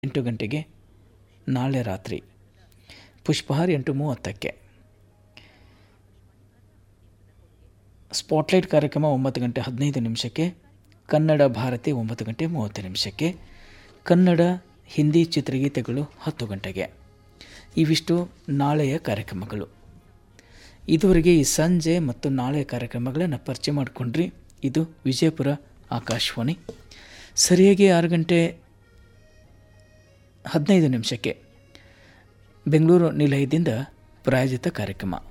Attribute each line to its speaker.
Speaker 1: ಎಂಟು ಗಂಟೆಗೆ ನಾಳೆ ರಾತ್ರಿ ಪುಷ್ಪಹಾರ್ ಎಂಟು ಮೂವತ್ತಕ್ಕೆ ಸ್ಪಾಟ್ಲೈಟ್ ಕಾರ್ಯಕ್ರಮ ಒಂಬತ್ತು ಗಂಟೆ ಹದಿನೈದು ನಿಮಿಷಕ್ಕೆ ಕನ್ನಡ ಭಾರತಿ ಒಂಬತ್ತು ಗಂಟೆ ಮೂವತ್ತು ನಿಮಿಷಕ್ಕೆ ಕನ್ನಡ ಹಿಂದಿ ಚಿತ್ರಗೀತೆಗಳು ಹತ್ತು ಗಂಟೆಗೆ ಇವಿಷ್ಟು ನಾಳೆಯ ಕಾರ್ಯಕ್ರಮಗಳು ಇದುವರೆಗೆ ಈ ಸಂಜೆ ಮತ್ತು ನಾಳೆಯ ಕಾರ್ಯಕ್ರಮಗಳನ್ನು ಪರಿಚಯ ಮಾಡಿಕೊಂಡ್ರಿ ಇದು ವಿಜಯಪುರ ಆಕಾಶವಾಣಿ ಸರಿಯಾಗಿ ಆರು ಗಂಟೆ ಹದಿನೈದು ನಿಮಿಷಕ್ಕೆ ಬೆಂಗಳೂರು ನಿಲಯದಿಂದ ಪ್ರಾಯೋಜಿತ ಕಾರ್ಯಕ್ರಮ